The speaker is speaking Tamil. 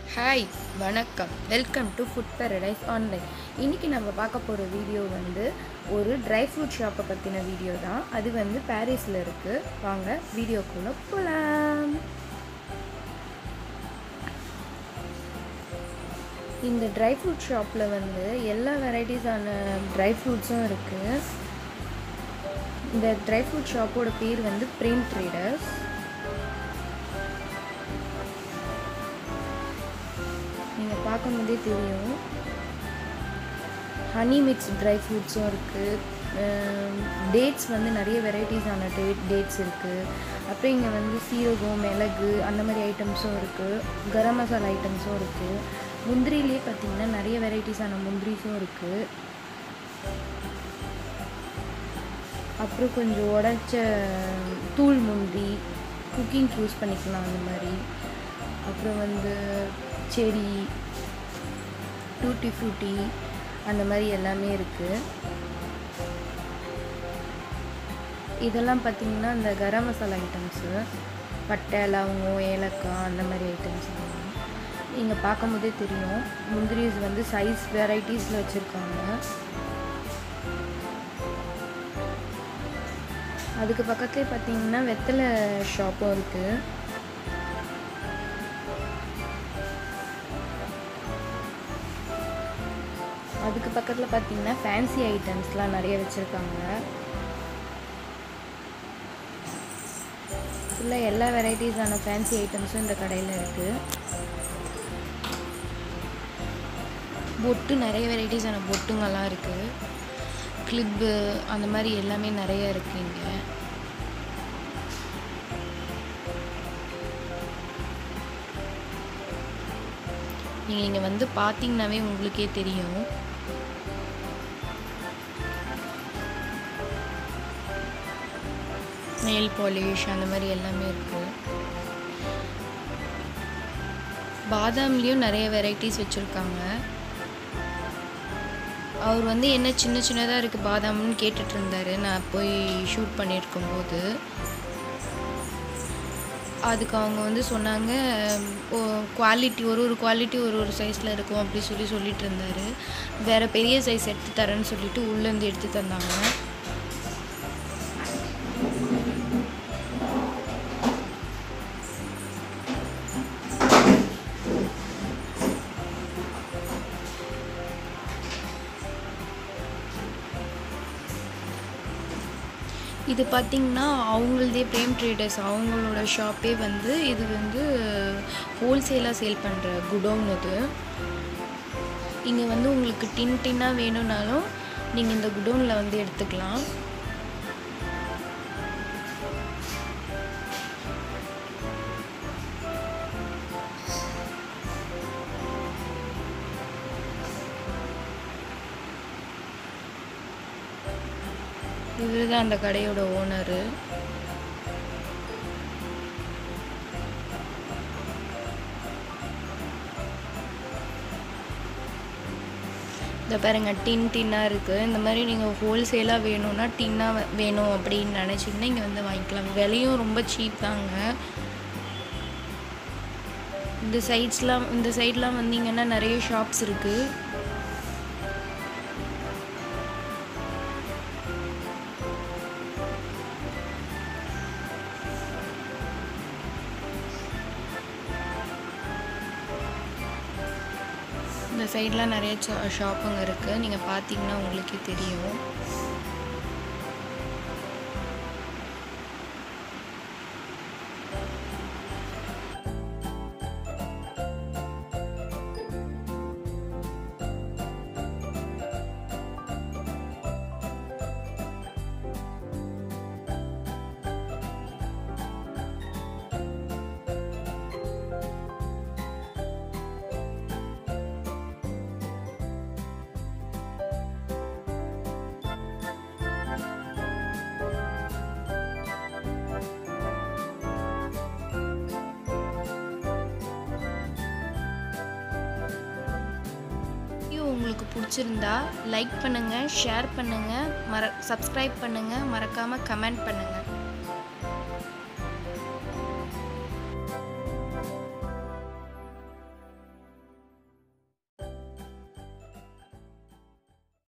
ஹாய் வணக்கம் welcome to food paradise online இன்றைக்கி நம்ம பார்க்க போகிற வீடியோ வந்து ஒரு ட்ரை ஃப்ரூட் ஷாப்பை பற்றின வீடியோ தான் அது வந்து பாரிஸில் இருக்குது வாங்க வீடியோக்குள்ளே போகலாம் இந்த ட்ரை ஃப்ரூட் ஷாப்பில் வந்து எல்லா வெரைட்டிஸான ட்ரை ஃப்ரூட்ஸும் இருக்குது இந்த ட்ரை ஃப்ரூட் ஷாப்போட பேர் வந்து பிரேம் ட்ரேடர்ஸ் நீங்கள் பார்க்கும்போதே தெரியும் ஹனி மிக்ஸ் ட்ரை ஃப்ரூட்ஸும் இருக்குது டேட்ஸ் வந்து நிறைய வெரைட்டிஸான டேட் டேட்ஸ் இருக்குது அப்புறம் இங்கே வந்து சீரகம் மிளகு அந்த மாதிரி ஐட்டம்ஸும் இருக்குது கரம் மசாலா ஐட்டம்ஸும் இருக்குது முந்திரிலே பார்த்திங்கன்னா நிறைய வெரைட்டிஸான முந்திரிஸும் இருக்குது அப்புறம் கொஞ்சம் உடச்ச தூள் முந்திரி குக்கிங் யூஸ் பண்ணிக்கலாம் அந்த மாதிரி அப்புறம் வந்து செரி டூட்டி ஃப்ரூட்டி அந்த மாதிரி எல்லாமே இருக்குது இதெல்லாம் பார்த்திங்கன்னா இந்த கரம் மசாலா ஐட்டம்ஸு பட்டை லவங்கம் ஏலக்காய் அந்த மாதிரி ஐட்டம்ஸ் எல்லாம் நீங்கள் பார்க்கும்போதே தெரியும் முந்திரிஸ் வந்து சைஸ் வெரைட்டிஸில் வச்சுருக்காங்க அதுக்கு பக்கத்துலேயே பார்த்தீங்கன்னா வெத்தலை ஷாப்பும் இருக்குது அதுக்கு பக்கத்தில் பார்த்தீங்கன்னா ஃபேன்சி ஐட்டம்ஸ்லாம் நிறைய வச்சுருக்காங்க ஃபுல்லாக எல்லா வெரைட்டிஸான ஃபேன்சி ஐட்டம்ஸும் இந்த கடையில் இருக்குது பொட்டு நிறைய வெரைட்டிஸான பொட்டுங்கெல்லாம் இருக்குது கிளிப்பு அந்த மாதிரி எல்லாமே நிறைய இருக்குது இங்கே நீங்கள் இங்கே வந்து பார்த்தீங்கன்னாவே உங்களுக்கே தெரியும் நெயில் பாலிஷ் அந்த மாதிரி எல்லாமே இருக்குது பாதாம்லேயும் நிறைய வெரைட்டிஸ் வச்சுருக்காங்க அவர் வந்து என்ன சின்ன சின்னதாக இருக்குது பாதாம்னு கேட்டுட்டு இருந்தார் நான் போய் ஷூட் பண்ணியிருக்கும் போது அதுக்கு அவங்க வந்து சொன்னாங்க குவாலிட்டி ஒரு ஒரு குவாலிட்டி ஒரு ஒரு சைஸில் இருக்கும் அப்படி சொல்லி சொல்லிட்டு இருந்தார் வேறு பெரிய சைஸ் எடுத்து தரேன்னு சொல்லிட்டு உள்ளேருந்து எடுத்து தந்தாங்க இது பார்த்திங்கன்னா அவங்களதே பிரேம் ட்ரேடர்ஸ் அவங்களோட ஷாப்பே வந்து இது வந்து ஹோல்சேலாக சேல் பண்ணுற குடோன் இது இங்கே வந்து உங்களுக்கு டின் டின்னாக வேணும்னாலும் நீங்கள் இந்த குடோனில் வந்து எடுத்துக்கலாம் இவர் தான் அந்த கடையோட ஓனரு இந்த பாருங்க டின் டின்னாக இருக்குது இந்த மாதிரி நீங்கள் ஹோல்சேலாக வேணும்னா டின்னாக வேணும் அப்படின்னு நினச்சிங்கன்னா இங்கே வந்து வாங்கிக்கலாம் விலையும் ரொம்ப சீப் தாங்க இந்த சைட்ஸ்லாம் இந்த சைட்லாம் வந்தீங்கன்னா நிறைய ஷாப்ஸ் இருக்குது இந்த சைட்லாம் நிறைய ஷாப்புங்க இருக்குது நீங்கள் பார்த்தீங்கன்னா உங்களுக்கே தெரியும் வீடியோ உங்களுக்கு பிடிச்சிருந்தா லைக் பண்ணுங்கள் ஷேர் பண்ணுங்கள் மற சப்ஸ்கிரைப் பண்ணுங்கள் மறக்காமல் கமெண்ட் பண்ணுங்கள்